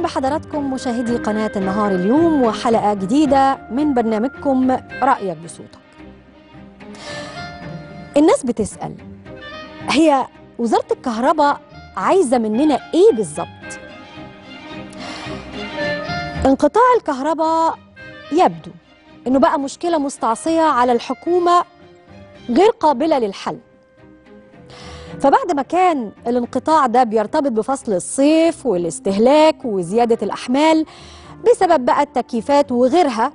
بحضراتكم مشاهدي قناة النهار اليوم وحلقة جديدة من برنامجكم رأيك بصوتك الناس بتسأل هي وزارة الكهرباء عايزة مننا ايه بالظبط انقطاع الكهرباء يبدو انه بقى مشكلة مستعصية على الحكومة غير قابلة للحل فبعد ما كان الانقطاع ده بيرتبط بفصل الصيف والاستهلاك وزيادة الأحمال بسبب بقى التكييفات وغيرها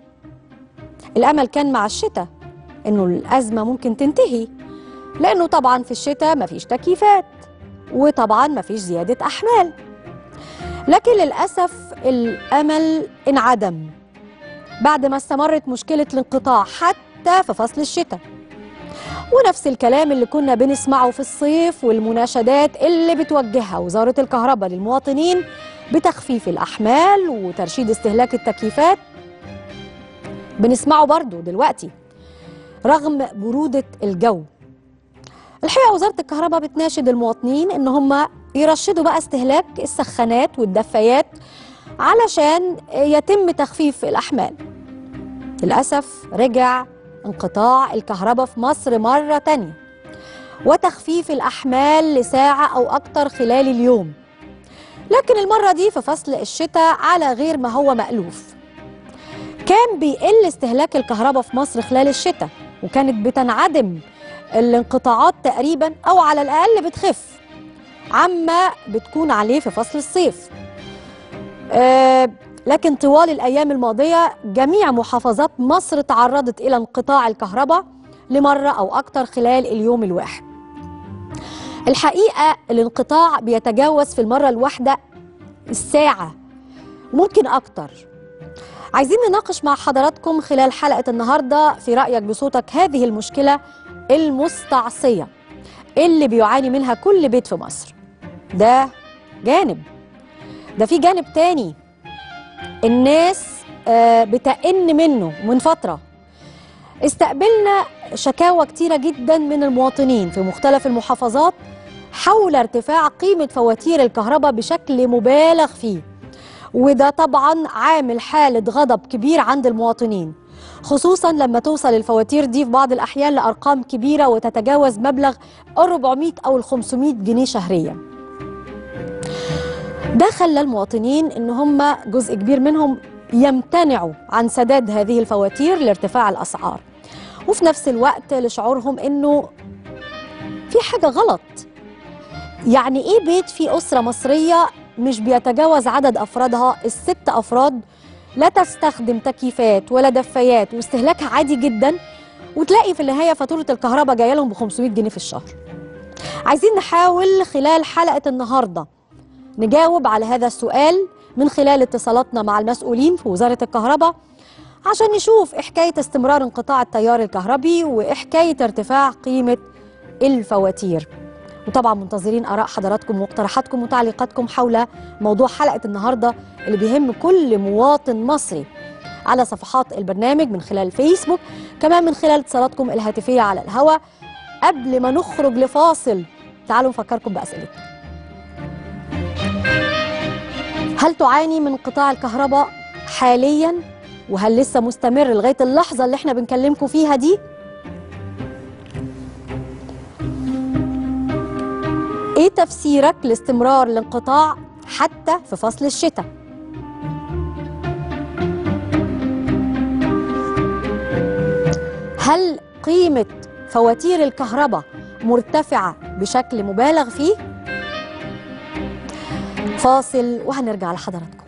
الأمل كان مع الشتاء إنه الأزمة ممكن تنتهي لأنه طبعا في الشتاء مفيش تكييفات وطبعا مفيش زيادة أحمال لكن للأسف الأمل انعدم بعد ما استمرت مشكلة الانقطاع حتى في فصل الشتاء ونفس الكلام اللي كنا بنسمعه في الصيف والمناشدات اللي بتوجهها وزارة الكهرباء للمواطنين بتخفيف الأحمال وترشيد استهلاك التكييفات بنسمعه برضو دلوقتي رغم برودة الجو الحقيقة وزارة الكهرباء بتناشد المواطنين إن هم يرشدوا بقى استهلاك السخانات والدفايات علشان يتم تخفيف الأحمال للأسف رجع انقطاع الكهرباء في مصر مرة تانية وتخفيف الأحمال لساعة أو أكتر خلال اليوم لكن المرة دي في فصل الشتاء على غير ما هو مألوف كان بيقل استهلاك الكهرباء في مصر خلال الشتاء وكانت بتنعدم الانقطاعات تقريبا أو على الأقل بتخف عما بتكون عليه في فصل الصيف آه لكن طوال الأيام الماضية جميع محافظات مصر تعرضت إلى انقطاع الكهرباء لمرة أو أكثر خلال اليوم الواحد الحقيقة الانقطاع بيتجاوز في المرة الواحدة الساعة ممكن أكتر عايزين نناقش مع حضراتكم خلال حلقة النهاردة في رأيك بصوتك هذه المشكلة المستعصية اللي بيعاني منها كل بيت في مصر ده جانب ده في جانب تاني الناس بتأن منه من فترة استقبلنا شكاوى كتيرة جدا من المواطنين في مختلف المحافظات حول ارتفاع قيمة فواتير الكهرباء بشكل مبالغ فيه وده طبعا عامل حالة غضب كبير عند المواطنين خصوصا لما توصل الفواتير دي في بعض الأحيان لأرقام كبيرة وتتجاوز مبلغ 400 أو 500 جنيه شهريا ده خلى المواطنين ان هم جزء كبير منهم يمتنعوا عن سداد هذه الفواتير لارتفاع الاسعار وفي نفس الوقت لشعورهم انه في حاجه غلط يعني ايه بيت فيه اسره مصريه مش بيتجاوز عدد افرادها الست افراد لا تستخدم تكييفات ولا دفايات واستهلاكها عادي جدا وتلاقي في النهايه فاتوره الكهرباء جايه لهم ب 500 جنيه في الشهر عايزين نحاول خلال حلقه النهارده نجاوب على هذا السؤال من خلال اتصالاتنا مع المسؤولين في وزارة الكهرباء عشان نشوف حكاية استمرار انقطاع التيار الكهربي وحكاية ارتفاع قيمة الفواتير وطبعا منتظرين آراء حضراتكم واقتراحاتكم وتعليقاتكم حول موضوع حلقة النهاردة اللي بيهم كل مواطن مصري على صفحات البرنامج من خلال فيسبوك كمان من خلال اتصالاتكم الهاتفية على الهواء قبل ما نخرج لفاصل تعالوا نفكركم بأسئلتنا هل تعاني من انقطاع الكهرباء حاليا وهل لسه مستمر لغايه اللحظه اللي احنا بنكلمكم فيها دي ايه تفسيرك لاستمرار الانقطاع حتى في فصل الشتاء هل قيمه فواتير الكهرباء مرتفعه بشكل مبالغ فيه فاصل وهنرجع لحضراتكم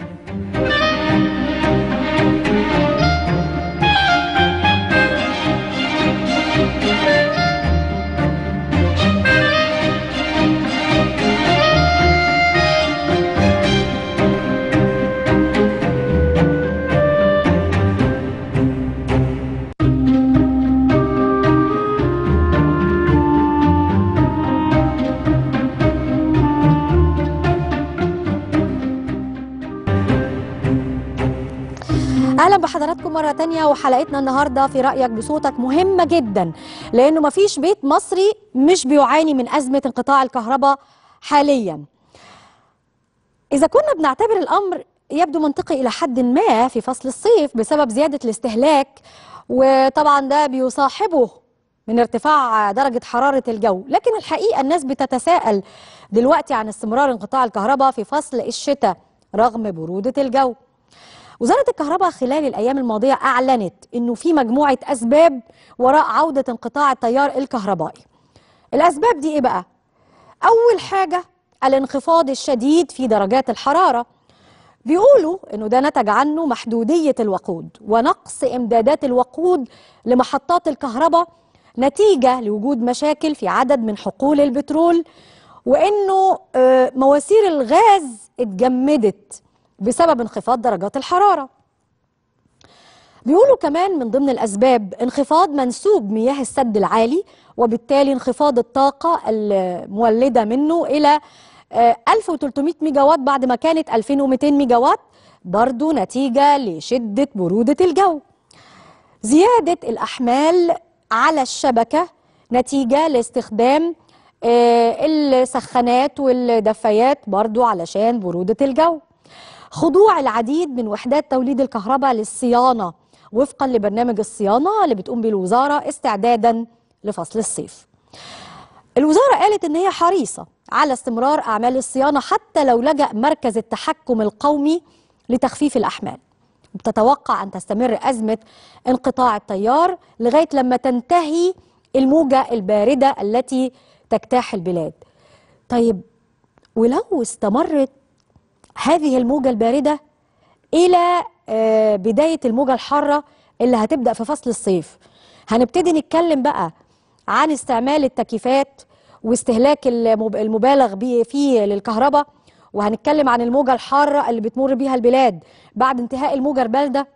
اهلا بحضراتكم مره تانية وحلقتنا النهارده في رايك بصوتك مهمه جدا لانه مفيش بيت مصري مش بيعاني من ازمه انقطاع الكهرباء حاليا إذا كنا بنعتبر الأمر يبدو منطقي إلى حد ما في فصل الصيف بسبب زيادة الاستهلاك وطبعا ده بيصاحبه من ارتفاع درجة حرارة الجو لكن الحقيقة الناس بتتساءل دلوقتي عن استمرار انقطاع الكهرباء في فصل الشتاء رغم برودة الجو وزارة الكهرباء خلال الأيام الماضية أعلنت أنه في مجموعة أسباب وراء عودة انقطاع التيار الكهربائي الأسباب دي إيه بقى؟ أول حاجة الانخفاض الشديد في درجات الحرارة بيقولوا انه ده نتج عنه محدوديه الوقود ونقص امدادات الوقود لمحطات الكهرباء نتيجه لوجود مشاكل في عدد من حقول البترول وانه آه، مواسير الغاز اتجمدت بسبب انخفاض درجات الحراره بيقولوا كمان من ضمن الأسباب انخفاض منسوب مياه السد العالي وبالتالي انخفاض الطاقة المولدة منه إلى آه، 1300 ميجا وات بعد ما كانت 2200 ميجا وات برضو نتيجة لشدة برودة الجو زيادة الأحمال على الشبكة نتيجة لاستخدام آه، السخانات والدفايات برضو علشان برودة الجو خضوع العديد من وحدات توليد الكهرباء للصيانة وفقا لبرنامج الصيانة اللي بتقوم به الوزارة استعدادا لفصل الصيف الوزارة قالت إن هي حريصة على استمرار أعمال الصيانة حتى لو لجأ مركز التحكم القومي لتخفيف الأحمال وبتتوقع أن تستمر أزمة انقطاع التيار لغاية لما تنتهي الموجة الباردة التي تجتاح البلاد طيب ولو استمرت هذه الموجة الباردة إلى آه، بداية الموجة الحارة اللي هتبدأ في فصل الصيف هنبتدي نتكلم بقى عن استعمال التكييفات واستهلاك المب- المبالغ به فيه للكهرباء وهنتكلم عن الموجة الحارة اللي بتمر بيها البلاد بعد انتهاء الموجة الباردة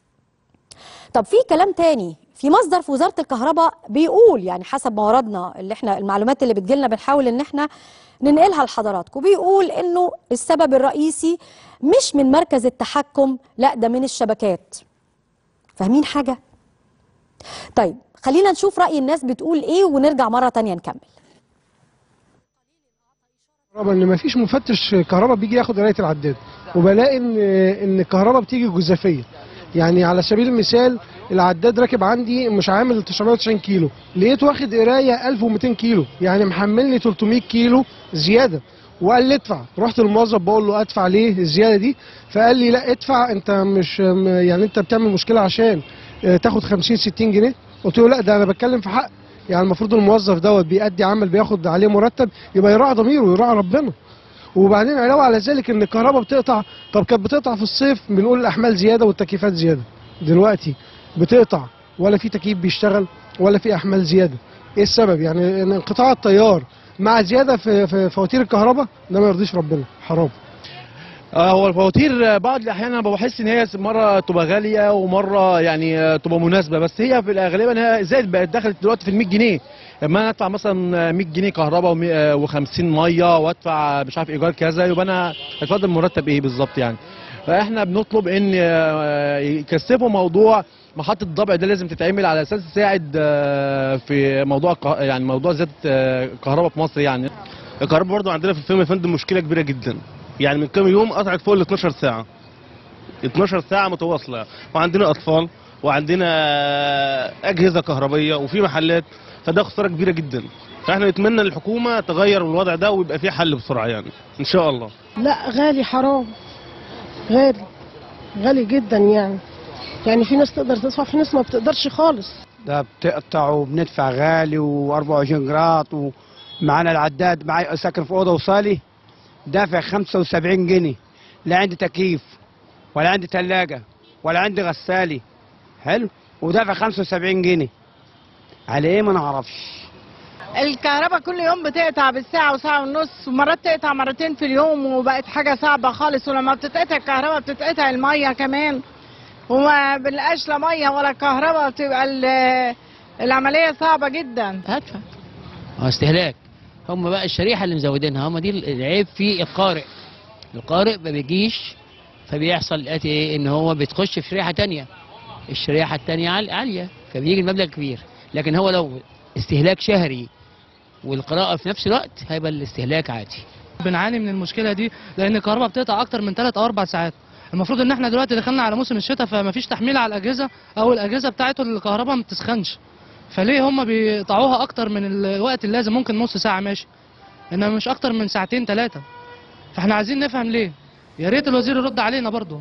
طب في كلام تاني في مصدر في وزارة الكهرباء بيقول يعني حسب ما وردنا اللي احنا المعلومات اللي بتجيلنا بنحاول ان احنا ننقلها لحضراتكم بيقول انه السبب الرئيسي مش من مركز التحكم لا ده من الشبكات فاهمين حاجة؟ طيب خلينا نشوف رأي الناس بتقول ايه ونرجع مرة تانية نكمل كهرباء ان مفيش مفتش كهرباء بيجي ياخد قرايه العداد وبلاقي ان ان الكهرباء بتيجي جزافيه يعني على سبيل المثال العداد راكب عندي مش عامل 990 كيلو لقيته واخد قرايه 1200 كيلو يعني محملني 300 كيلو زياده وقال لي ادفع رحت للموظف بقول له ادفع ليه الزياده دي فقال لي لا ادفع انت مش م- يعني انت بتعمل مشكله عشان آه، تاخد 50 60 جنيه قلت له لا ده انا بتكلم في حق يعني المفروض الموظف دوت بيأدي عمل بياخد عليه مرتب يبقى يراعي ضميره ويراعي ربنا وبعدين علاوه على ذلك ان الكهرباء بتقطع طب كانت بتقطع في الصيف بنقول الاحمال زياده والتكييفات زياده دلوقتي بتقطع ولا في تكييف بيشتغل ولا في احمال زياده ايه السبب يعني ان انقطاع التيار مع زياده في في فواتير الكهرباء ده ما يرضيش ربنا حرام آه، هو الفواتير آه، بعض الاحيان انا بحس ان هي مره تبقى غاليه ومره يعني آه، تبقى مناسبه بس هي في الغالب هي زادت بقت دخلت دلوقتي في ال 100 جنيه لما انا ادفع مثلا آه، 100 جنيه كهرباء و50 ميه وادفع مش عارف ايجار كذا يبقى انا هتفضل مرتب ايه بالظبط يعني فاحنا بنطلب ان آه، يكثفوا موضوع محطه الضبع ده لازم تتعمل على اساس تساعد آه، في موضوع الكه- يعني موضوع زياده آه، الكهرباء في مصر يعني الكهرباء برضو عندنا في الفيلم يا فندم مشكله كبيره جدا يعني من كام يوم قطعت فوق ال 12 ساعه 12 ساعه متواصله وعندنا اطفال وعندنا اجهزه كهربيه وفي محلات فده خساره كبيره جدا فاحنا نتمنى الحكومه تغير الوضع ده ويبقى في حل بسرعه يعني ان شاء الله لا غالي حرام غالي غالي جدا يعني يعني في ناس تقدر تدفع في ناس ما بتقدرش خالص ده بتقطع وبندفع غالي و24 جرات ومعانا العداد معايا ساكن في اوضه وصالي دافع 75 جنيه لا عندي تكييف ولا عندي ثلاجه ولا عندي غسالي حلو ودافع 75 جنيه على ايه ما نعرفش الكهرباء كل يوم بتقطع بالساعة وساعة ونص ومرات تقطع مرتين في اليوم وبقت حاجة صعبة خالص ولما بتتقطع الكهرباء بتتقطع المية كمان وما بنلقاش لا مية ولا كهرباء بتبقى ال- العملية صعبة جدا هدفع هو استهلاك هم بقى الشريحه اللي مزودينها هم دي العيب في القارئ القارئ ما بيجيش فبيحصل الاتي ايه ان هو بتخش في شريحه تانية الشريحه التانية عال- عاليه فبيجي المبلغ كبير لكن هو لو استهلاك شهري والقراءه في نفس الوقت هيبقى الاستهلاك عادي بنعاني من المشكله دي لان الكهرباء بتقطع اكتر من 3 او 4 ساعات المفروض ان احنا دلوقتي دخلنا على موسم الشتاء فمفيش تحميل على الاجهزه او الاجهزه بتاعته الكهرباء ما بتسخنش فليه هم بيقطعوها اكتر من الوقت اللازم ممكن نص ساعه ماشي انما مش اكتر من ساعتين ثلاثه فاحنا عايزين نفهم ليه يا ريت الوزير يرد علينا برضه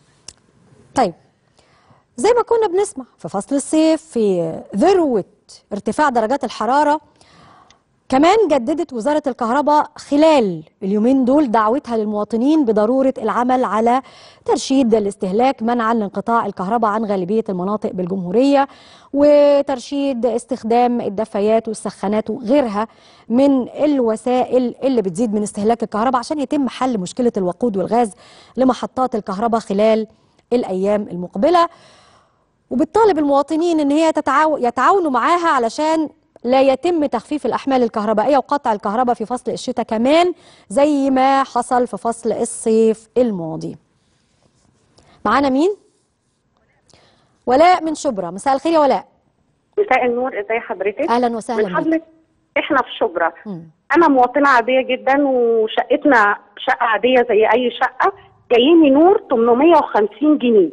طيب زي ما كنا بنسمع في فصل الصيف في ذروة ارتفاع درجات الحرارة كمان جددت وزارة الكهرباء خلال اليومين دول دعوتها للمواطنين بضرورة العمل على ترشيد الاستهلاك منعا لانقطاع الكهرباء عن غالبية المناطق بالجمهورية وترشيد استخدام الدفايات والسخانات وغيرها من الوسائل اللي بتزيد من استهلاك الكهرباء عشان يتم حل مشكلة الوقود والغاز لمحطات الكهرباء خلال الأيام المقبلة وبتطالب المواطنين ان هي تتعاو... يتعاونوا معاها علشان لا يتم تخفيف الاحمال الكهربائيه وقطع الكهرباء في فصل الشتاء كمان زي ما حصل في فصل الصيف الماضي. معانا مين؟ ولاء من شبرا، مساء الخير يا ولاء. مساء النور ازي حضرتك اهلا وسهلا من بك. حضرتك احنا في شبرا مم. انا مواطنه عاديه جدا وشقتنا شقه عاديه زي اي شقه جايني نور 850 جنيه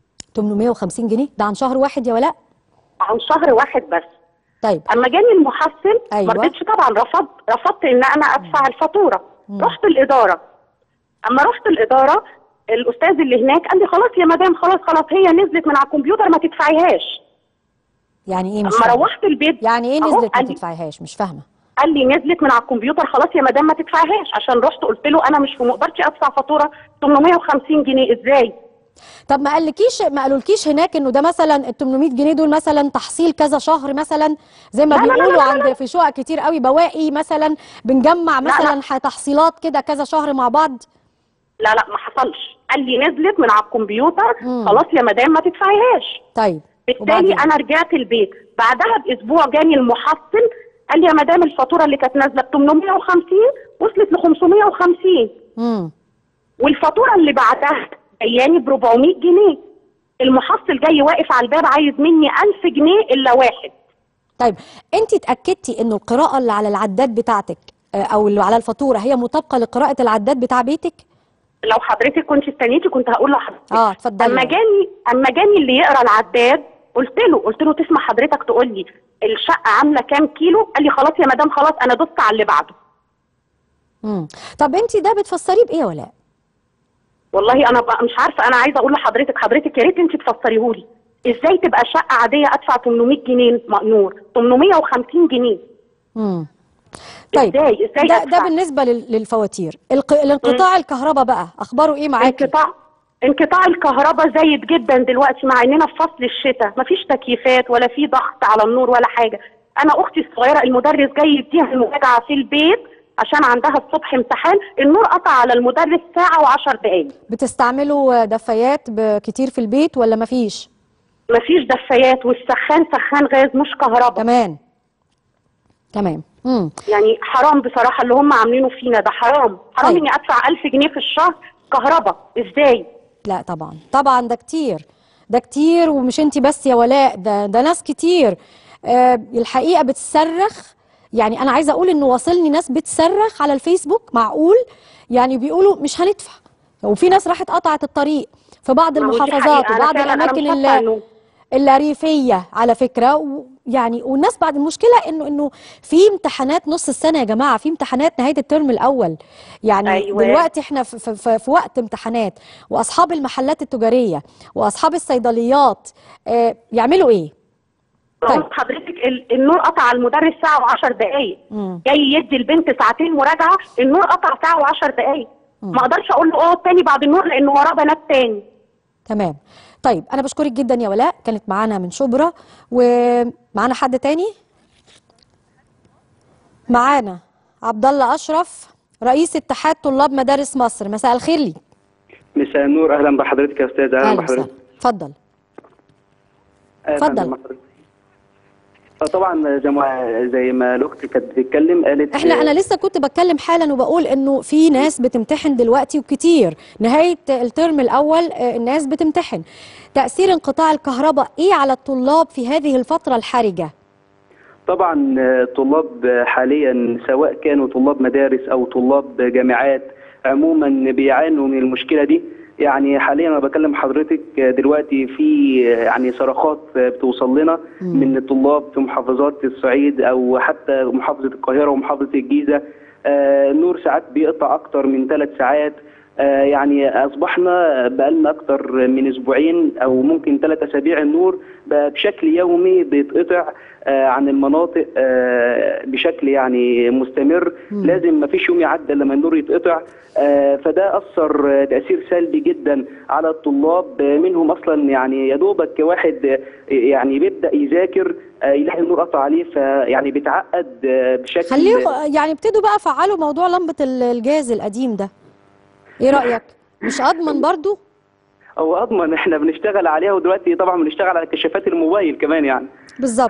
850 جنيه ده عن شهر واحد يا ولاء؟ عن شهر واحد بس طيب اما جاني المحصل أيوة. ما رضيتش طبعا رفضت رفضت ان انا ادفع الفاتوره مم. رحت الاداره اما رحت الاداره الاستاذ اللي هناك قال لي خلاص يا مدام خلاص خلاص هي نزلت من على الكمبيوتر ما تدفعيهاش يعني ايه مش اما فاهمة. روحت البيت يعني ايه أهو نزلت ما قال لي- تدفعيهاش مش فاهمه قال لي نزلت من على الكمبيوتر خلاص يا مدام ما تدفعهاش عشان رحت قلت له انا مش في مقدرتي ادفع فاتوره 850 جنيه ازاي طب ما قالكيش ما قالولكيش هناك انه ده مثلا ال 800 جنيه دول مثلا تحصيل كذا شهر مثلا زي ما لا، لا، لا، بيقولوا لا، لا، عند في شقق كتير قوي بواقي مثلا بنجمع مثلا ح- تحصيلات كده كذا شهر مع بعض لا لا ما حصلش قال لي نزلت من على الكمبيوتر مم. خلاص يا مدام ما تدفعيهاش طيب بالتالي وبعدين؟ انا رجعت البيت بعدها باسبوع جاني المحصل قال لي يا مدام الفاتوره اللي كانت نازله ب 850 وصلت ل 550 امم والفاتوره اللي بعدها جاياني ب 400 جنيه المحصل جاي واقف على الباب عايز مني 1000 جنيه الا واحد طيب انت اتاكدتي انه القراءه اللي على العداد بتاعتك آه، او اللي على الفاتوره هي مطابقه لقراءه العداد بتاع بيتك لو حضرتك كنت استنيتي كنت هقول لحضرتك اه اتفضلي اما جاني اما جاني اللي يقرا العداد قلت له قلت له تسمع حضرتك تقول لي الشقه عامله كام كيلو قال لي خلاص يا مدام خلاص انا دست على اللي بعده امم طب انت ده بتفسريه بايه يا ولاء والله انا بقى مش عارفه انا عايزه اقول لحضرتك حضرتك يا ريت انت تفسريه لي ازاي تبقى شقه عاديه ادفع 800 جنيه نور 850 جنيه امم طيب ازاي ازاي ده, ده أدفع؟ بالنسبه لل- للفواتير الق... الانقطاع الكهرباء بقى اخباره ايه معاكي انقطاع انقطاع الكهرباء زايد جدا دلوقتي مع اننا في فصل الشتاء مفيش تكييفات ولا في ضغط على النور ولا حاجه انا اختي الصغيره المدرس جاي يديها المراجعه في البيت عشان عندها الصبح امتحان النور قطع على المدرس ساعه وعشر دقايق بتستعملوا دفايات ب- كتير في البيت ولا مفيش مفيش دفايات والسخان سخان غاز مش كهرباء كمان تمام امم يعني حرام بصراحه اللي هم عاملينه فينا ده حرام حرام طيب. اني ادفع 1000 جنيه في الشهر كهرباء ازاي لا طبعا طبعا ده كتير ده كتير ومش انت بس يا ولاء ده ده ناس كتير آه الحقيقه بتصرخ يعني انا عايزه اقول انه واصلني ناس بتصرخ على الفيسبوك معقول يعني بيقولوا مش هندفع وفي ناس راحت قطعت الطريق في بعض ما هو دي المحافظات حقيقة. أنا وبعض فعلاً أنا الاماكن مش اللي عارفة إنه- الريفيه على فكره ويعني والناس بعد المشكله انه انه في امتحانات نص السنه يا جماعه في امتحانات نهايه الترم الاول يعني أيوة. دلوقتي احنا في, في, في, في وقت امتحانات واصحاب المحلات التجاريه واصحاب الصيدليات آه يعملوا ايه طيب. حضرتك ال- النور قطع على المدرس ساعه وعشر دقايق مم. جاي يدي البنت ساعتين مراجعه النور قطع ساعه وعشر دقايق ما اقدرش اقول له اقعد تاني بعد النور لانه وراه بنات تاني تمام طيب انا بشكرك جدا يا ولاء كانت معانا من شبرا ومعانا حد تاني معانا عبد الله اشرف رئيس اتحاد طلاب مدارس مصر مساء الخير لي مساء النور اهلا بحضرتك يا استاذ اهلا اهلا بحضرتك وسهلا اتفضل أهلاً اتفضل. بحضرتك. طبعا زي ما زي ما الاخت كانت بتتكلم قالت احنا انا لسه كنت بتكلم حالا وبقول انه في ناس بتمتحن دلوقتي وكتير نهايه الترم الاول آه، الناس بتمتحن تاثير انقطاع الكهرباء ايه على الطلاب في هذه الفتره الحرجه طبعا آه، طلاب آه، حاليا سواء كانوا طلاب مدارس او طلاب جامعات عموما بيعانوا من المشكله دي يعني حاليا انا بكلم حضرتك آه، دلوقتي في آه، يعني صرخات آه، بتوصل لنا من الطلاب في محافظات الصعيد او حتى محافظه القاهره ومحافظه الجيزه آه، النور ساعات بيقطع اكتر من ثلاث ساعات آه، يعني اصبحنا بقالنا اكتر من اسبوعين او ممكن ثلاث اسابيع النور بقى بشكل يومي بيتقطع آه، عن المناطق آه، بشكل يعني مستمر لازم ما فيش يوم يعدي إلا لما النور يتقطع آه، فده اثر آه، تاثير سلبي جدا على الطلاب آه، منهم اصلا يعني يا دوبك كواحد آه، يعني بيبدا يذاكر آه، يلاقي النور قطع عليه فيعني بيتعقد آه، بشكل خليه يعني ابتدوا بقى فعلوا موضوع لمبة ال- الجاز القديم ده ايه رأيك مش اضمن برضو هو اضمن احنا بنشتغل عليها ودلوقتي طبعا بنشتغل على كشافات الموبايل كمان يعني بالظبط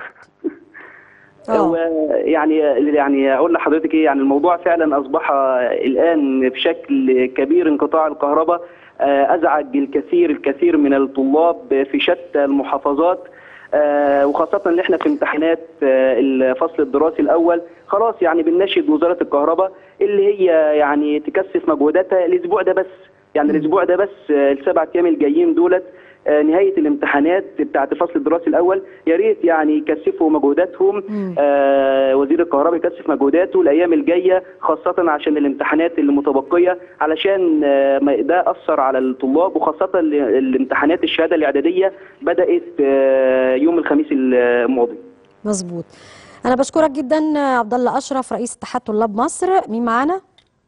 هو يعني يعني اقول لحضرتك ايه يعني الموضوع فعلا اصبح الان بشكل كبير انقطاع الكهرباء آه، ازعج الكثير الكثير من الطلاب في شتى المحافظات آه، وخاصة ان احنا في امتحانات آه، الفصل الدراسي الاول خلاص يعني بنناشد وزارة الكهرباء اللي هي يعني تكثف مجهوداتها الاسبوع ده بس يعني الاسبوع ده بس آه، السبع ايام الجايين دولت آه، نهايه الامتحانات بتاعت الفصل الدراسي الاول يا ريت يعني يكثفوا مجهوداتهم آه وزير الكهرباء يكثف مجهوداته الايام الجايه خاصه عشان الامتحانات اللي متبقيه علشان آه ما- ده اثر على الطلاب وخاصه ال- الامتحانات الشهاده الاعداديه بدات آه يوم الخميس الماضي مظبوط انا بشكرك جدا عبد الله اشرف رئيس اتحاد طلاب مصر مين معانا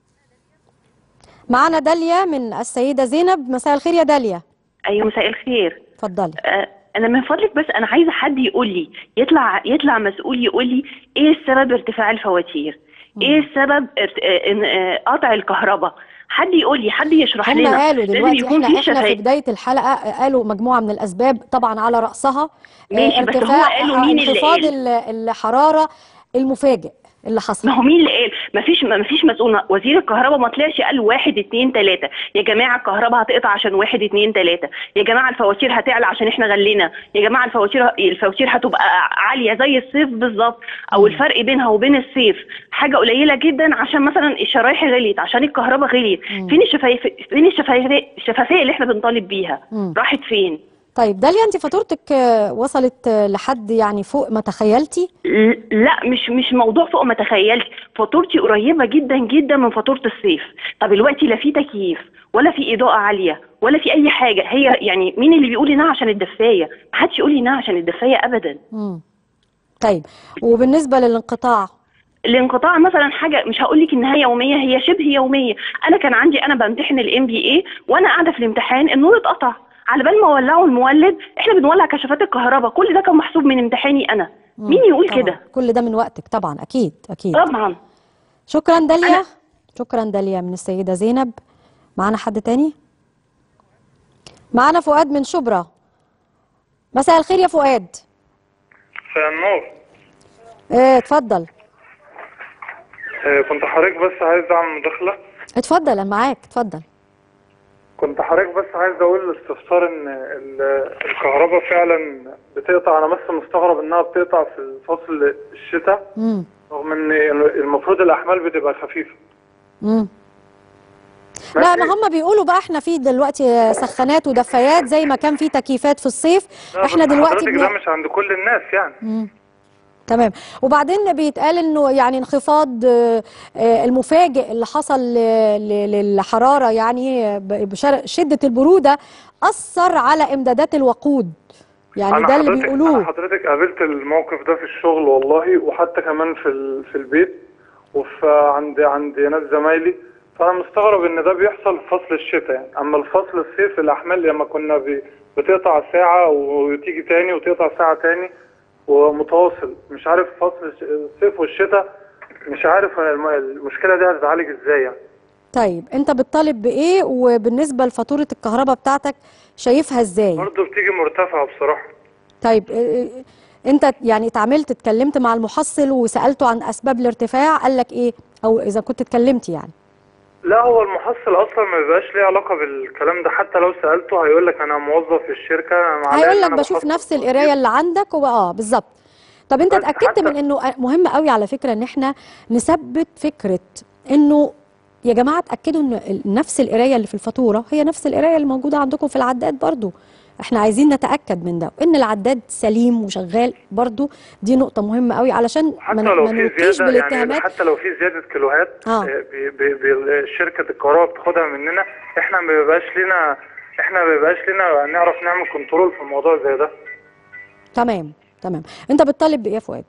معانا داليا من السيده زينب مساء الخير يا داليا ايوه مساء الخير اتفضلي آه انا من فضلك بس انا عايزه حد يقول لي يطلع يطلع مسؤول يقول لي ايه السبب ارتفاع الفواتير ايه السبب ارت- آه، إن- آه، قطع الكهرباء حد يقول لي حد يشرح هم لنا قالوا لازم دلوقتي يكون احنا في احنا في شفايف بدايه الحلقه قالوا مجموعه من الاسباب طبعا على راسها آه، ماشي، بس هو ارتفاع قالوا مين اللي انخفاض قال؟ ال- الحراره المفاجئ اللي حصل ما هو مين اللي قال؟ ما فيش ما فيش مسؤول وزير الكهرباء ما طلعش قال واحد اتنين تلاته، يا جماعه الكهرباء هتقطع عشان واحد اتنين تلاته، يا جماعه الفواتير هتعلى عشان احنا غلينا، يا جماعه الفواتير الفواتير هتبقى عاليه زي الصيف بالظبط او الفرق بينها وبين الصيف حاجه قليله جدا عشان مثلا الشرايح غليت عشان الكهرباء غليت، فين الشفايف فين الشفايف الشفافيه اللي احنا بنطالب بيها؟ مم. راحت فين؟ طيب داليا انت فاتورتك آه، وصلت آه، لحد يعني فوق ما تخيلتي لا مش مش موضوع فوق ما تخيلت فاتورتي قريبه جدا جدا من فاتوره الصيف طب دلوقتي لا في تكييف ولا في اضاءه عاليه ولا في اي حاجه هي يعني مين اللي بيقول انها عشان الدفايه محدش يقول انها عشان الدفايه ابدا مم. طيب وبالنسبه للانقطاع الانقطاع مثلا حاجه مش هقول لك انها يوميه هي شبه يوميه انا كان عندي انا بمتحن الام بي اي وانا قاعده في الامتحان النور اتقطع على بال ما ولعوا المولد احنا بنولع كشافات الكهرباء كل ده كان محسوب من امتحاني انا مم. مين يقول طبعاً. كده كل ده من وقتك طبعا اكيد اكيد طبعا شكرا داليا شكرا داليا من السيده زينب معانا حد تاني معانا فؤاد من شبرا مساء الخير يا فؤاد مساء النور اه اتفضل آه، كنت حضرتك بس عايز اعمل مداخلة اتفضل انا معاك اتفضل كنت حضرتك بس عايز اقول استفسار ان ال- الكهرباء فعلا بتقطع انا بس مستغرب انها بتقطع في فصل الشتاء مم. رغم ان المفروض الاحمال بتبقى خفيفة مم. لا ما هم بيقولوا بقى احنا في دلوقتي سخانات ودفايات زي ما كان في تكييفات في الصيف لا، احنا بس دلوقتي حضرتك بن... ده مش عند كل الناس يعني مم. تمام وبعدين بيتقال انه يعني انخفاض آه، آه، المفاجئ اللي حصل ل- ل- للحراره يعني ب- بشر- شده البروده اثر على امدادات الوقود يعني أنا ده اللي حضرتك- بيقولوه انا حضرتك قابلت الموقف ده في الشغل والله وحتى كمان في ال- في البيت وفي عند عند ناس زمايلي فانا مستغرب ان ده بيحصل في فصل الشتاء يعني اما الفصل الصيف الاحمال لما كنا بي- بتقطع ساعه وتيجي تاني وتقطع ساعه تاني ومتواصل مش عارف فصل الش- الصيف والشتاء مش عارف الم- المشكله دي هتتعالج ازاي يعني طيب انت بتطالب بايه وبالنسبه لفاتوره الكهرباء بتاعتك شايفها ازاي برضه بتيجي مرتفعه بصراحه طيب اه، اه، انت يعني اتعاملت اتكلمت مع المحصل وسالته عن اسباب الارتفاع قال لك ايه او اذا كنت اتكلمت يعني لا هو المحصل اصلا ما بيبقاش ليه علاقه بالكلام ده حتى لو سالته هيقول لك انا موظف في الشركه أنا عليا هيقول إن لك أنا بشوف بحصل نفس القرايه اللي عندك وبقى اه بالظبط طب انت بس اتاكدت حتى- من انه مهم قوي على فكره ان احنا نثبت فكره انه يا جماعه اتاكدوا ان ال- نفس القرايه اللي في الفاتوره هي نفس القرايه اللي موجوده عندكم في العداد برضو احنا عايزين نتاكد من ده ان العداد سليم وشغال برضو دي نقطه مهمه قوي علشان ما حتى ن- لو ما في نوكيش زياده يعني بالاتهامات حتى لو في زياده كيلوهات آه. آه، بي بي بي شركه الكهرباء بتاخدها مننا احنا ما بيبقاش لنا احنا ما بيبقاش لنا نعرف نعمل كنترول في الموضوع زي ده تمام تمام انت بتطالب بايه يا فؤاد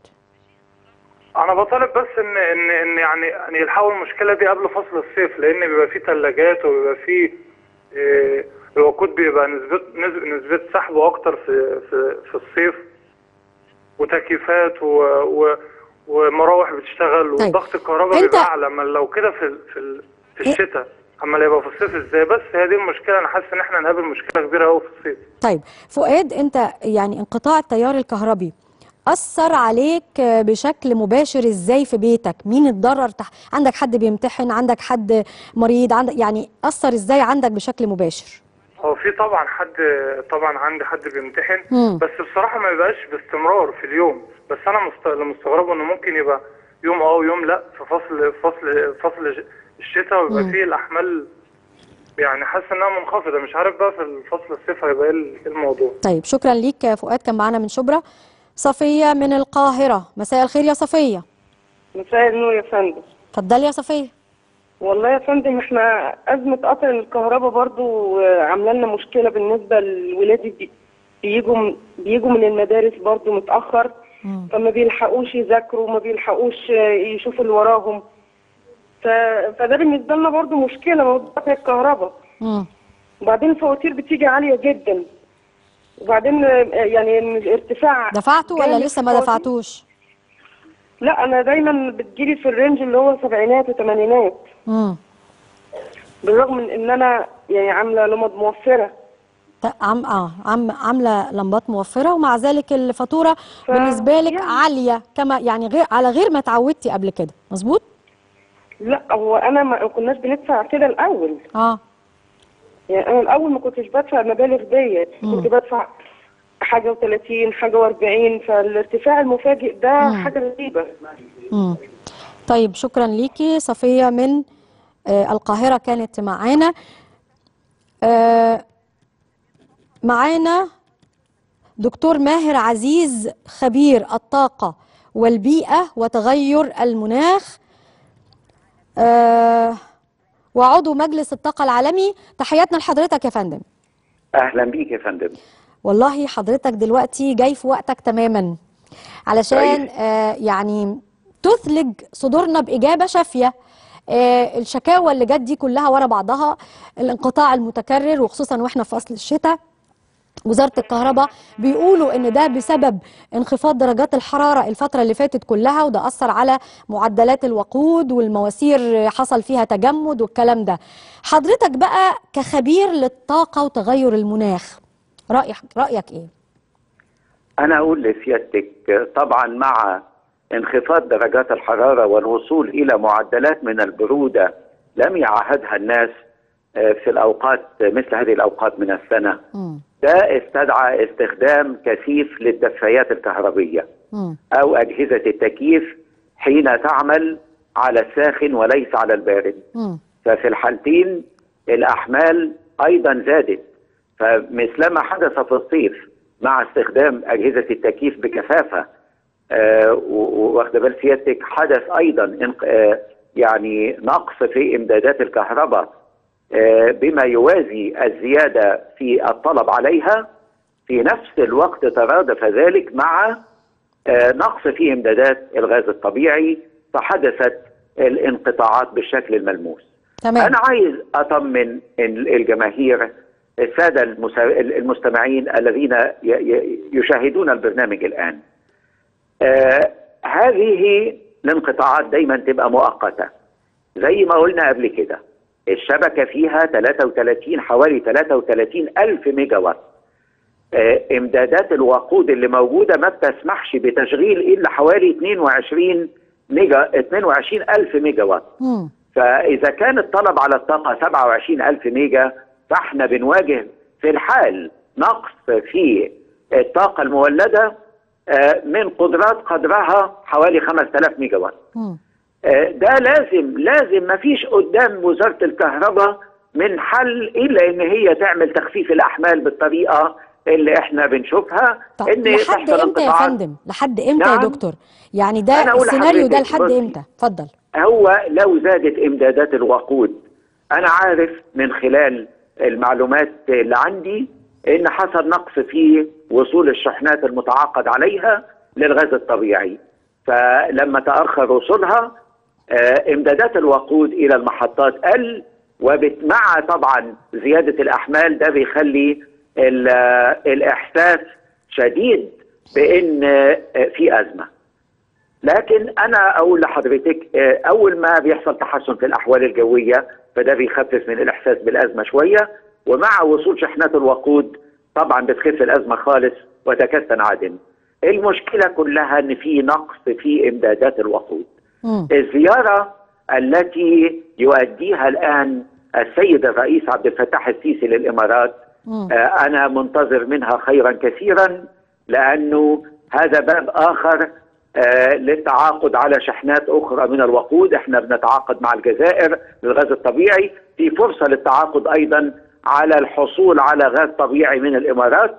انا بطالب بس ان ان ان يعني يعني يلحقوا المشكله دي قبل فصل الصيف لان بيبقى فيه ثلاجات وبيبقى فيه إيه، الوقود بيبقى نسبه نسبه, نسبة سحبه اكتر في في في الصيف وتكييفات و و ومراوح بتشتغل طيب. وضغط الكهرباء أنت- بيبقى اعلى اما لو كده في ال- في ال- في الشتاء اما اللي يبقى في الصيف ازاي بس هي دي المشكله انا حاسس ان احنا هنقابل مشكله كبيره قوي في الصيف طيب فؤاد انت يعني انقطاع التيار الكهربي أثر عليك بشكل مباشر ازاي في بيتك؟ مين اتضرر تح... عندك حد بيمتحن، عندك حد مريض، عندك يعني أثر ازاي عندك بشكل مباشر؟ هو في طبعا حد طبعا عندي حد بيمتحن مم. بس بصراحه ما يبقاش باستمرار في اليوم بس انا مست... اللي مستغربه انه ممكن يبقى يوم اه ويوم لا في فصل فصل فصل ج- الشتاء ويبقى مم. فيه الاحمال يعني حاسس انها منخفضه مش عارف بقى في الفصل الصيف هيبقى ايه ال- إيه الموضوع طيب شكرا ليك يا فؤاد كان معانا من شبرا صفية من القاهرة مساء الخير يا صفية مساء النور يا فندم اتفضلي يا صفية والله يا فندم احنا أزمة قطع الكهرباء برضو آه، عاملة لنا مشكلة بالنسبة للولاد بي- بيجوا بيجوا من المدارس برضو متأخر فما بيلحقوش يذاكروا ما بيلحقوش آه، يشوفوا اللي وراهم ف... فده بالنسبة لنا برضو مشكلة موضوع قطع الكهرباء مم. وبعدين الفواتير بتيجي عالية جدا وبعدين آه، يعني الارتفاع دفعتوا ولا جامد لسه في ما الفواتير. دفعتوش؟ لا أنا دايما بتجيلي في الرينج اللي هو سبعينات وثمانينات مم. بالرغم من ان انا يعني عامله لمض موفره ت- عم اه عم عامله لمبات موفره ومع ذلك الفاتوره ف- بالنسبه لك عاليه كما يعني غير على غير ما اتعودتي قبل كده مظبوط لا هو انا ما كناش بندفع كده الاول اه يعني انا الاول ما كنتش بدفع المبالغ ديت كنت بدفع حاجه و30 حاجه و40 فالارتفاع المفاجئ ده مم. حاجه غريبه مم. طيب شكرا ليكي صفيه من آه القاهره كانت معانا آه معانا دكتور ماهر عزيز خبير الطاقه والبيئه وتغير المناخ آه وعضو مجلس الطاقه العالمي تحياتنا لحضرتك يا فندم اهلا بيك يا فندم والله حضرتك دلوقتي جاي في وقتك تماما علشان آه يعني تثلج صدورنا بإجابة شافية آه الشكاوى اللي جت دي كلها ورا بعضها الانقطاع المتكرر وخصوصا واحنا في فصل الشتاء وزارة الكهرباء بيقولوا ان ده بسبب انخفاض درجات الحرارة الفترة اللي فاتت كلها وده أثر على معدلات الوقود والمواسير حصل فيها تجمد والكلام ده حضرتك بقى كخبير للطاقة وتغير المناخ رأيك رأيك ايه؟ انا اقول لسيادتك طبعا مع انخفاض درجات الحراره والوصول الى معدلات من البروده لم يعهدها الناس آه، في الاوقات مثل هذه الاوقات من السنه ده استدعى استخدام كثيف للدفايات الكهربيه او اجهزه التكييف حين تعمل على الساخن وليس على البارد ففي الحالتين الاحمال ايضا زادت فمثلما حدث في الصيف مع استخدام اجهزه التكييف بكثافه آه، و- و- واخد بال سيادتك حدث ايضا انق- آه، يعني نقص في امدادات الكهرباء آه، بما يوازي الزياده في الطلب عليها في نفس الوقت ترادف ذلك مع آه، نقص في امدادات الغاز الطبيعي فحدثت الانقطاعات بالشكل الملموس تمام انا عايز اطمن ال- الجماهير الساده المسا- المستمعين الذين ي- ي- يشاهدون البرنامج الان آه هذه الانقطاعات دايما تبقى مؤقته زي ما قلنا قبل كده الشبكه فيها 33 حوالي 33 الف ميجا وات آه امدادات الوقود اللي موجوده ما بتسمحش بتشغيل الا حوالي 22 ميجا 22 الف ميجا وات فإذا كان الطلب على الطاقة 27 ألف ميجا فإحنا بنواجه في الحال نقص في الطاقة المولدة آه، من قدرات قدرها حوالي 5000 ميجا وات مم. آه، ده لازم لازم ما فيش قدام وزارة الكهرباء من حل إلا إن هي تعمل تخفيف الأحمال بالطريقة اللي إحنا بنشوفها طب إن لحد تحصل امتى يا انقطاعات. فندم لحد امتى يا نعم. دكتور يعني ده أنا أقول السيناريو ده لحضرتك، لحد بصي. امتى اتفضل هو لو زادت امدادات الوقود انا عارف من خلال المعلومات اللي عندي ان حصل نقص في وصول الشحنات المتعاقد عليها للغاز الطبيعي فلما تاخر وصولها آه، امدادات الوقود الى المحطات قل ومع طبعا زياده الاحمال ده بيخلي ال- آه، الاحساس شديد بان آه، في ازمه لكن انا اقول لحضرتك آه، اول ما بيحصل تحسن في الاحوال الجويه فده بيخفف من الاحساس بالازمه شويه ومع وصول شحنات الوقود طبعا بتخف الازمه خالص وتكاد تنعدم. المشكله كلها ان في نقص في امدادات الوقود. الزياره التي يؤديها الان السيد الرئيس عبد الفتاح السيسي للامارات آه، انا منتظر منها خيرا كثيرا لانه هذا باب اخر آه، للتعاقد على شحنات اخرى من الوقود احنا بنتعاقد مع الجزائر للغاز الطبيعي في فرصه للتعاقد ايضا على الحصول على غاز طبيعي من الامارات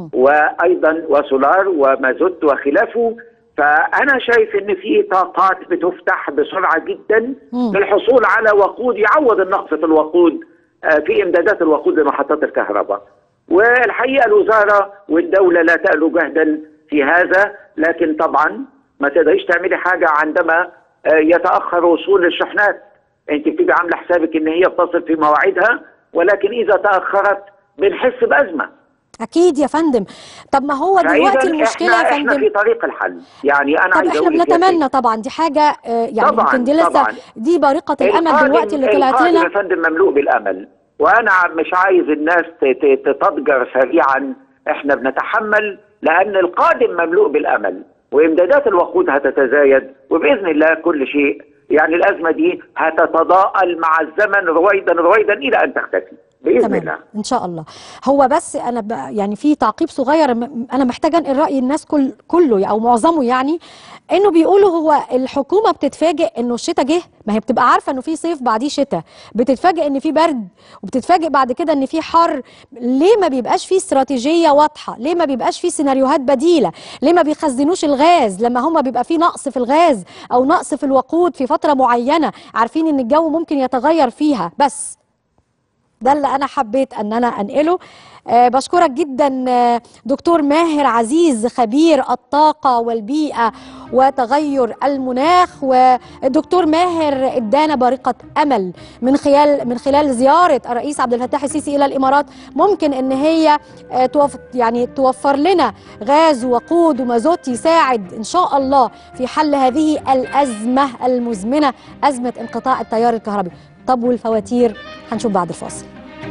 وايضا وسولار ومازوت وخلافه فانا شايف ان في طاقات بتفتح بسرعه جدا للحصول على وقود يعوض النقص في الوقود آه، في امدادات الوقود لمحطات الكهرباء والحقيقه الوزاره والدوله لا تألو جهدا في هذا لكن طبعا ما تقدريش تعملي حاجه عندما آه، يتاخر وصول الشحنات انت بتبقي عامله حسابك ان هي بتصل في مواعيدها ولكن اذا تاخرت بنحس بازمه اكيد يا فندم طب ما هو فإذا دلوقتي المشكله احنا يا احنا فندم في طريق الحل يعني انا طب عايز احنا اقول لك يا بنتمنى طبعا دي حاجه آه، يعني طبعاً، يمكن دي لسه طبعاً. دي بارقه الامل القادم- دلوقتي اللي طلعت القادم لنا يا فندم مملوء بالامل وانا مش عايز الناس ت- ت- تتضجر سريعا احنا بنتحمل لان القادم مملوء بالامل وامدادات الوقود هتتزايد وباذن الله كل شيء يعني الازمه دي هتتضاءل مع الزمن رويدا رويدا الى ان تختفي باذن تمام الله ان شاء الله هو بس انا ب... يعني في تعقيب صغير م- انا محتاجه انقل راي الناس كل كله او معظمه يعني انه بيقولوا هو الحكومه بتتفاجئ انه الشتاء جه ما هي بتبقى عارفه انه في صيف بعديه شتاء بتتفاجئ ان في برد وبتتفاجئ بعد كده ان في حر ليه ما بيبقاش في استراتيجيه واضحه ليه ما بيبقاش في سيناريوهات بديله ليه ما بيخزنوش الغاز لما هما بيبقى في نقص في الغاز او نقص في الوقود في فتره معينه عارفين ان الجو ممكن يتغير فيها بس ده اللي انا حبيت ان انا انقله أه بشكرك جدا آه، دكتور ماهر عزيز خبير الطاقه والبيئه وتغير المناخ والدكتور ماهر ادانا بارقه امل من خلال من خلال زياره الرئيس عبد الفتاح السيسي الى الامارات ممكن ان هي آه، توف يعني توفر لنا غاز وقود ومازوت يساعد ان شاء الله في حل هذه الازمه المزمنه ازمه انقطاع التيار الكهربي طب والفواتير هنشوف بعد الفاصل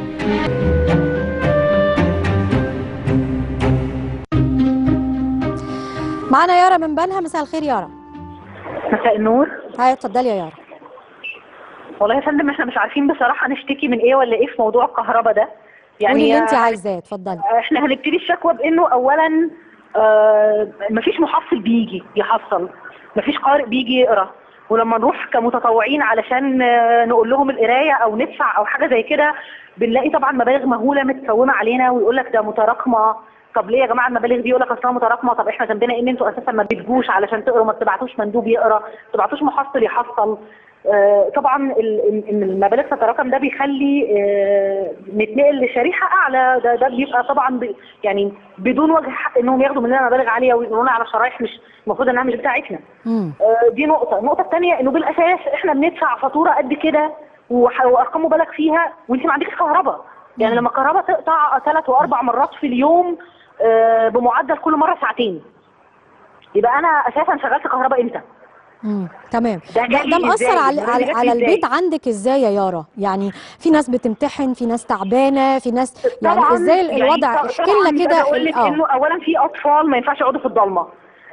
معانا يارا من بنها مساء الخير يارا مساء النور هاي اتفضلي يا يارا والله يا فندم احنا مش عارفين بصراحه نشتكي من ايه ولا ايه في موضوع الكهرباء ده قولي اللي انت آه، عايزاه اتفضلي احنا هنبتدي الشكوى بانه اولا آه مفيش محصل بيجي يحصل مفيش قارئ بيجي يقرا ولما نروح كمتطوعين علشان آه، نقول لهم القرايه او ندفع او حاجه زي كده بنلاقي طبعا مبالغ مهوله متكومه علينا ويقول لك ده متراكمه طب ليه يا جماعه المبالغ دي يقول لك اصلها متراكمه طب احنا ذنبنا ايه ان انتوا اساسا ما بتجوش علشان تقروا ما بتبعتوش مندوب يقرا ما بتبعتوش محصل يحصل آه، طبعا ال- ال- ان المبالغ تتراكم ده بيخلي آه، نتنقل لشريحه اعلى ده ده بيبقى طبعا ب- يعني بدون وجه حق انهم ياخدوا مننا مبالغ عاليه ويقولوا على شرايح مش المفروض انها مش بتاعتنا آه، دي نقطة، النقطة الثانية انه بالاساس احنا بندفع فاتورة قد كده وح- وارقام مبالغ فيها وانت ما عندكش كهرباء، يعني لما الكهرباء تقطع ثلاث واربع مرات في اليوم آه، بمعدل كل مرة ساعتين. يبقى انا اساسا شغلت كهرباء امتى؟ امم تمام ده ده, جالي ده مأثر إزاي؟ على ده على, جالي على إزاي؟ البيت عندك ازاي يا يارا يعني في ناس بتمتحن في ناس تعبانه في ناس يعني طبعاً ازاي يعني الوضع ط- احكي طبعاً لنا كده أنا اقول لك ال- اه انه اولا في اطفال ما ينفعش يقعدوا في الضلمه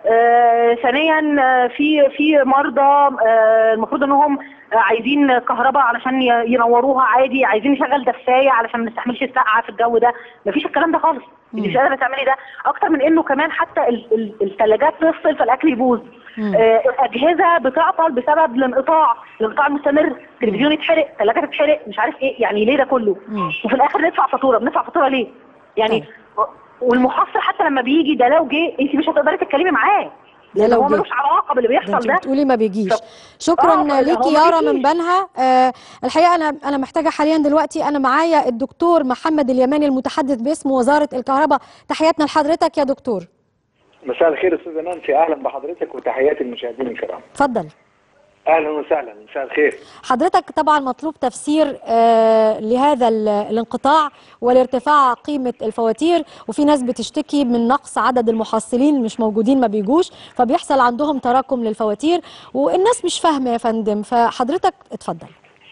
آه، ثانيا آه، في في مرضى آه، المفروض انهم آه، عايزين كهرباء علشان ي- ينوروها عادي عايزين نشغل دفايه علشان ما نستحملش السقعه في الجو ده مفيش الكلام ده خالص انت مش قادره تعملي ده اكتر من انه كمان حتى ال- ال- الثلاجات تفصل فالاكل يبوظ آه، الاجهزه بتعطل بسبب الانقطاع الانقطاع المستمر التلفزيون يتحرق ثلاجه تتحرق مش عارف ايه يعني ليه ده كله وفي الاخر ندفع فاتوره بندفع فاتوره ليه يعني والمحصل حتى لما بيجي ده لو جه انت مش هتقدري تتكلمي معاه ده لو هو جه. ملوش علاقه باللي ده بيحصل انت ده بتقولي ما بيجيش شكرا آه، ليكي هو ما يارا بيجيش. من بنها آه الحقيقه انا انا محتاجه حاليا دلوقتي انا معايا الدكتور محمد اليماني المتحدث باسم وزاره الكهرباء تحياتنا لحضرتك يا دكتور مساء الخير استاذه نانسي اهلا بحضرتك وتحياتي للمشاهدين الكرام اتفضل اهلا وسهلا مساء الخير حضرتك طبعا مطلوب تفسير آه لهذا ال- الانقطاع والارتفاع قيمة الفواتير وفي ناس بتشتكي من نقص عدد المحصلين اللي مش موجودين ما بيجوش فبيحصل عندهم تراكم للفواتير والناس مش فاهمة يا فندم فحضرتك اتفضل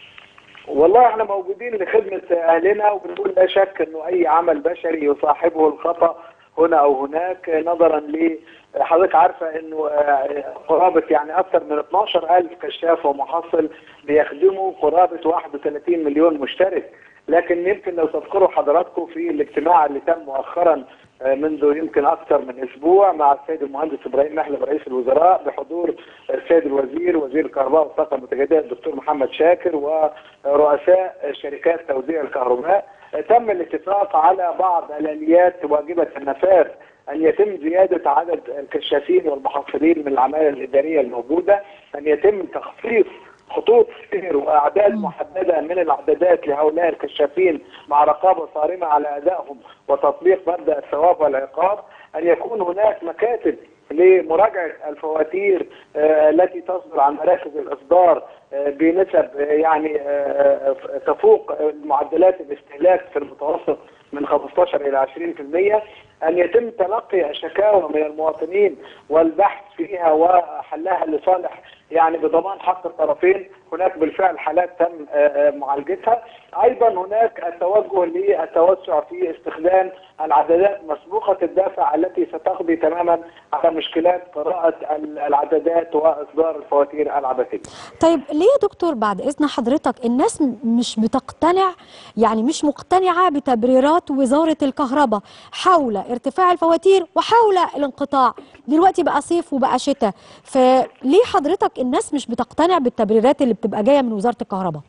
والله احنا موجودين لخدمه اهلنا وبنقول لا شك انه اي عمل بشري يصاحبه الخطا هنا او هناك نظرا ل حضرتك عارفه انه آه، قرابه يعني اكثر من 12000 كشاف ومحصل بيخدموا قرابه 31 مليون مشترك لكن يمكن لو تذكروا حضراتكم في الاجتماع اللي تم مؤخرا آه، منذ يمكن اكثر من اسبوع مع السيد المهندس ابراهيم محلب رئيس الوزراء بحضور السيد الوزير وزير الكهرباء والطاقه المتجدده الدكتور محمد شاكر ورؤساء شركات توزيع الكهرباء آه، تم الاتفاق على بعض الاليات واجبه النفاذ ان يتم زياده عدد الكشافين والمحصلين من العماله الاداريه الموجوده ان يتم تخفيف خطوط سير واعداد محدده من الاعدادات لهؤلاء الكشافين مع رقابه صارمه على ادائهم وتطبيق مبدا الثواب والعقاب ان يكون هناك مكاتب لمراجعه الفواتير آه، التي تصدر عن مراكز الاصدار آه، بنسب آه، يعني آه، تفوق معدلات الاستهلاك في المتوسط من 15 الى 20% ان يتم تلقي الشكاوى من المواطنين والبحث فيها وحلها لصالح يعني بضمان حق الطرفين هناك بالفعل حالات تم آه، آه، معالجتها ايضا هناك التوجه للتوسع في استخدام العدادات مسبوقه الدافع التي ستقضي تماما على مشكلات قراءه ال- العدادات واصدار الفواتير العبثيه طيب ليه يا دكتور بعد إذن حضرتك الناس م- مش بتقتنع يعني مش مقتنعة بتبريرات وزارة الكهرباء حول ارتفاع الفواتير وحول الانقطاع دلوقتي بقى صيف وبقى شتاء فليه حضرتك الناس مش بتقتنع بالتبريرات اللي بتبقى جاية من وزارة الكهرباء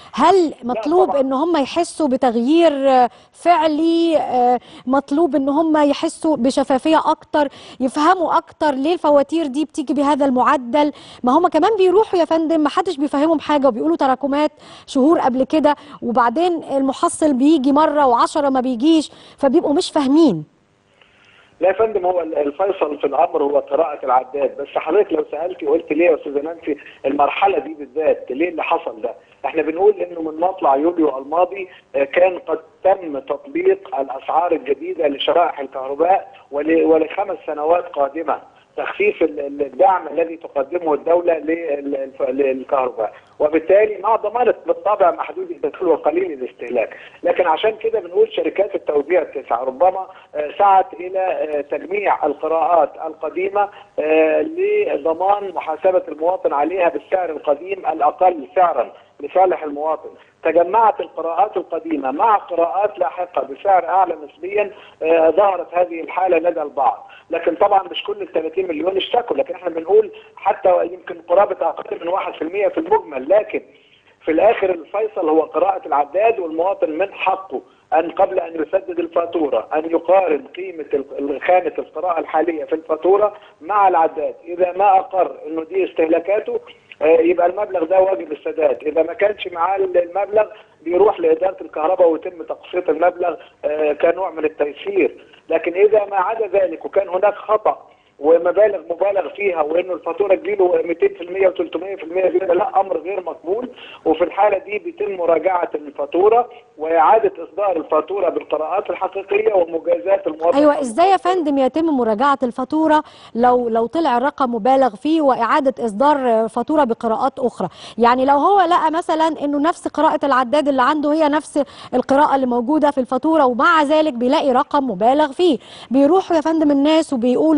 هل مطلوب ان هم يحسوا بتغيير آه، فعلي آه، مطلوب ان هم يحسوا بشفافيه اكتر يفهموا اكتر ليه الفواتير دي بتيجي بهذا المعدل ما هم كمان بيروحوا يا فندم ما حدش بيفهمهم حاجه وبيقولوا تراكمات شهور قبل كده وبعدين المحصل بيجي مره وعشرة ما بيجيش فبيبقوا مش فاهمين لا يا فندم هو الفيصل في الامر هو قراءه العداد بس حضرتك لو سالتي وقلت ليه يا استاذه نانسي المرحله دي بالذات ليه اللي حصل ده؟ احنا بنقول انه من مطلع يوليو الماضي آه، كان قد تم تطبيق الاسعار الجديده لشرائح الكهرباء ول- ولخمس سنوات قادمه تخفيف ال- ال- الدعم الذي تقدمه الدوله لل- الف- للكهرباء وبالتالي مع ضمانه بالطبع محدود الدخول وقليل الاستهلاك لكن عشان كده بنقول شركات التوزيع التسعه ربما آه، سعت الى آه، تجميع القراءات القديمه آه، لضمان محاسبه المواطن عليها بالسعر القديم الاقل سعرا لصالح المواطن تجمعت القراءات القديمه مع قراءات لاحقه بسعر اعلى نسبيا آه، ظهرت هذه الحاله لدى البعض لكن طبعا مش كل ال 30 مليون اشتكوا لكن احنا بنقول حتى يمكن قرابه اقل من 1% في المجمل لكن في الاخر الفيصل هو قراءة العداد والمواطن من حقه ان قبل ان يسدد الفاتورة ان يقارن قيمة ال- خانة القراءة الحالية في الفاتورة مع العداد اذا ما اقر انه دي استهلاكاته آه، يبقى المبلغ ده واجب السداد اذا ما كانش معاه المبلغ بيروح لاداره الكهرباء ويتم تقسيط المبلغ آه، كنوع من التيسير لكن اذا ما عدا ذلك وكان هناك خطا ومبالغ مبالغ فيها وانه الفاتوره تجيله 200% و300% زياده لا امر غير مقبول وفي الحاله دي بيتم مراجعه الفاتوره واعاده اصدار الفاتوره بالقراءات الحقيقيه ومجازاه المواطن ايوه ازاي يا فندم يتم مراجعه الفاتوره لو لو طلع الرقم مبالغ فيه واعاده اصدار فاتوره بقراءات اخرى يعني لو هو لقى مثلا انه نفس قراءه العداد اللي عنده هي نفس القراءه اللي موجوده في الفاتوره ومع ذلك بيلاقي رقم مبالغ فيه بيروحوا يا فندم الناس وبيقولوا انه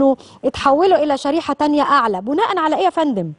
انه اتحولوا الى شريحه تانية اعلى بناء على ايه يا فندم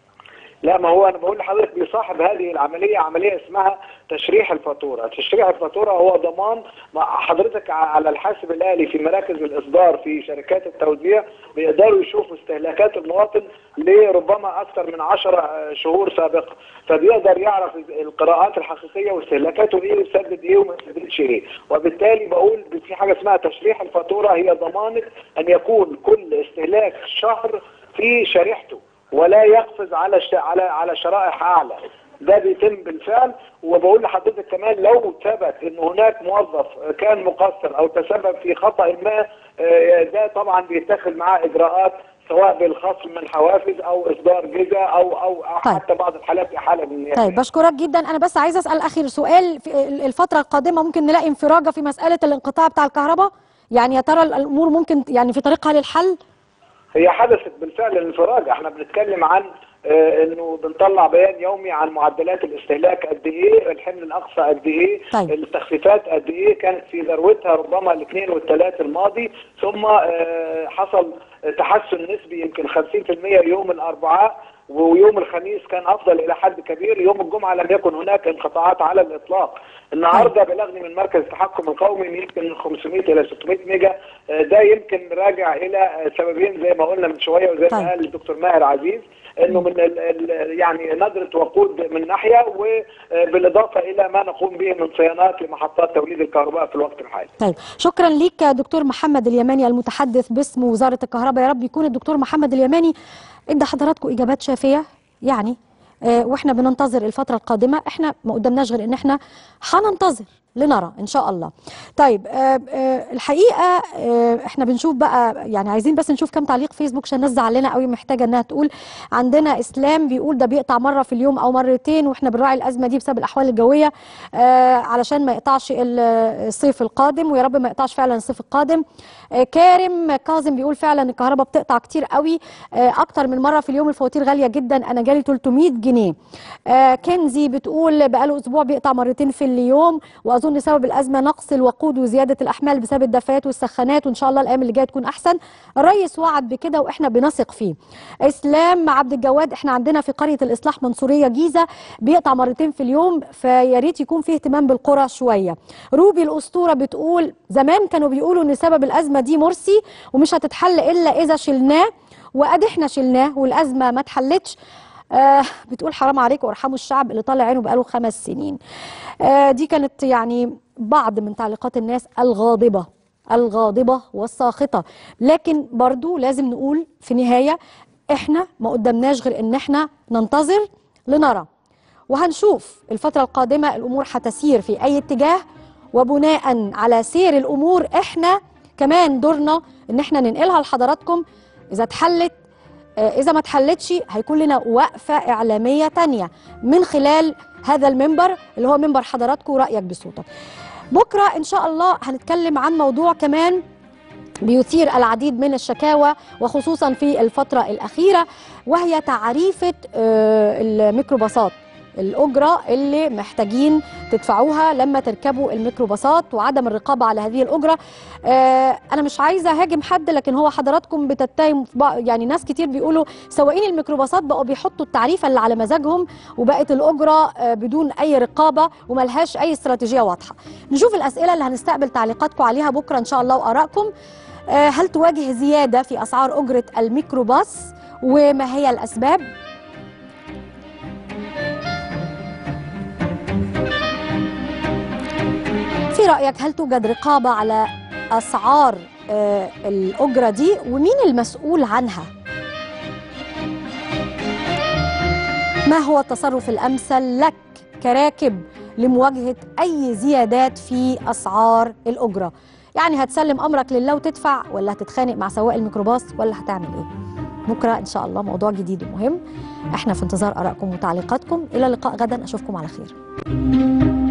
لا ما هو انا بقول لحضرتك بيصاحب هذه العمليه عمليه اسمها تشريح الفاتوره، تشريح الفاتوره هو ضمان ما حضرتك ع- على الحاسب الالي في مراكز الاصدار في شركات التوزيع بيقدروا يشوفوا استهلاكات المواطن لربما اكثر من 10 شهور سابقه، فبيقدر يعرف القراءات الحقيقيه واستهلاكاته ايه ويسدد ايه وما يسددش ايه، وبالتالي بقول في حاجه اسمها تشريح الفاتوره هي ضمانه ان يكون كل استهلاك شهر في شريحته. ولا يقفز على الش... على على شرائح اعلى ده بيتم بالفعل وبقول لحضرتك كمان لو ثبت ان هناك موظف كان مقصر او تسبب في خطا ما آه، ده طبعا بيتخذ معاه اجراءات سواء بالخصم من حوافز او اصدار جزء او او أو طيب. حتى بعض الحالات احاله من النيابه طيب بشكرك جدا انا بس عايزه اسال اخر سؤال في الفتره القادمه ممكن نلاقي انفراجه في مساله الانقطاع بتاع الكهرباء يعني يا ترى الامور ممكن يعني في طريقها للحل هي حدثت بالفعل الانفراج احنا بنتكلم عن آه، انه بنطلع بيان يومي عن معدلات الاستهلاك قد ايه الحمل الاقصى قد ايه طيب. التخفيفات قد ايه كانت في ذروتها ربما الاثنين والثلاث الماضي ثم آه، حصل تحسن نسبي يمكن 50% يوم الاربعاء ويوم الخميس كان افضل الى حد كبير يوم الجمعه لم يكن هناك انقطاعات على الاطلاق النهارده بلغني من مركز التحكم القومي إن يمكن من 500 الى 600 ميجا آه، ده يمكن راجع الى آه، سببين زي ما قلنا من شويه وزي طيب. ما قال الدكتور ماهر عزيز انه من ال ال يعني ندره وقود من ناحيه وبالاضافه الى ما نقوم به من صيانات لمحطات توليد الكهرباء في الوقت الحالي طيب شكرا ليك يا دكتور محمد اليماني المتحدث باسم وزاره الكهرباء يا رب يكون الدكتور محمد اليماني ادى حضراتكم اجابات شافيه يعني آه واحنا بننتظر الفتره القادمه احنا ما قدامناش غير ان احنا هننتظر لنرى ان شاء الله طيب آه آه الحقيقه آه احنا بنشوف بقى يعني عايزين بس نشوف كم تعليق فيسبوك عشان الناس زعلانه قوي محتاجه انها تقول عندنا اسلام بيقول ده بيقطع مره في اليوم او مرتين واحنا بنراعي الازمه دي بسبب الاحوال الجويه آه علشان ما يقطعش ال- الصيف القادم ويا رب ما يقطعش فعلا الصيف القادم آه كارم كاظم بيقول فعلا الكهرباء بتقطع كتير قوي آه اكتر من مره في اليوم الفواتير غاليه جدا انا جالي 300 جنيه آه كنزي بتقول بقاله اسبوع بيقطع مرتين في اليوم واظن سبب الازمه نقص الوقود وزياده الاحمال بسبب الدفايات والسخانات وان شاء الله الايام اللي جايه تكون احسن الرئيس وعد بكده واحنا بنثق فيه اسلام عبد الجواد احنا عندنا في قريه الاصلاح منصوريه جيزه بيقطع مرتين في اليوم فيا ريت يكون فيه اهتمام بالقرى شويه روبي الاسطوره بتقول زمان كانوا بيقولوا ان سبب الازمه دي مرسي ومش هتتحل الا اذا شلناه وادي احنا شلناه والازمه ما اتحلتش آه بتقول حرام عليكم وارحموا الشعب اللي طالع عينه بقاله خمس سنين آه دي كانت يعني بعض من تعليقات الناس الغاضبة الغاضبة والساخطة لكن برضو لازم نقول في نهاية احنا ما قدامناش غير ان احنا ننتظر لنرى وهنشوف الفترة القادمة الأمور هتسير في أي اتجاه وبناء على سير الأمور احنا كمان دورنا ان احنا ننقلها لحضراتكم إذا اتحلت آه، إذا ما اتحلتش هيكون لنا وقفة إعلامية تانية من خلال هذا المنبر اللي هو منبر حضراتكم ورأيك بصوتك بكرة إن شاء الله هنتكلم عن موضوع كمان بيثير العديد من الشكاوى وخصوصا في الفترة الأخيرة وهي تعريفة آه، الميكروباصات الأجرة اللي محتاجين تدفعوها لما تركبوا الميكروباصات وعدم الرقابة على هذه الأجرة آه، أنا مش عايزة أهاجم حد لكن هو حضراتكم بتتهم في بعض- يعني ناس كتير بيقولوا سواقين الميكروباصات بقوا بيحطوا التعريفة اللي على مزاجهم وبقت الأجرة آه، بدون أي رقابة وملهاش أي استراتيجية واضحة نشوف الأسئلة اللي هنستقبل تعليقاتكم عليها بكرة إن شاء الله وآرائكم آه، هل تواجه زيادة في أسعار أجرة الميكروباص وما هي الأسباب؟ في رأيك هل توجد رقابة على أسعار آه، الأجرة دي ومين المسؤول عنها؟ ما هو التصرف الأمثل لك كراكب لمواجهة أي زيادات في أسعار الأجرة؟ يعني هتسلم أمرك لله وتدفع ولا هتتخانق مع سواق الميكروباص ولا هتعمل إيه؟ بكرة إن شاء الله موضوع جديد ومهم احنا في انتظار آرائكم وتعليقاتكم إلى اللقاء غدا أشوفكم على خير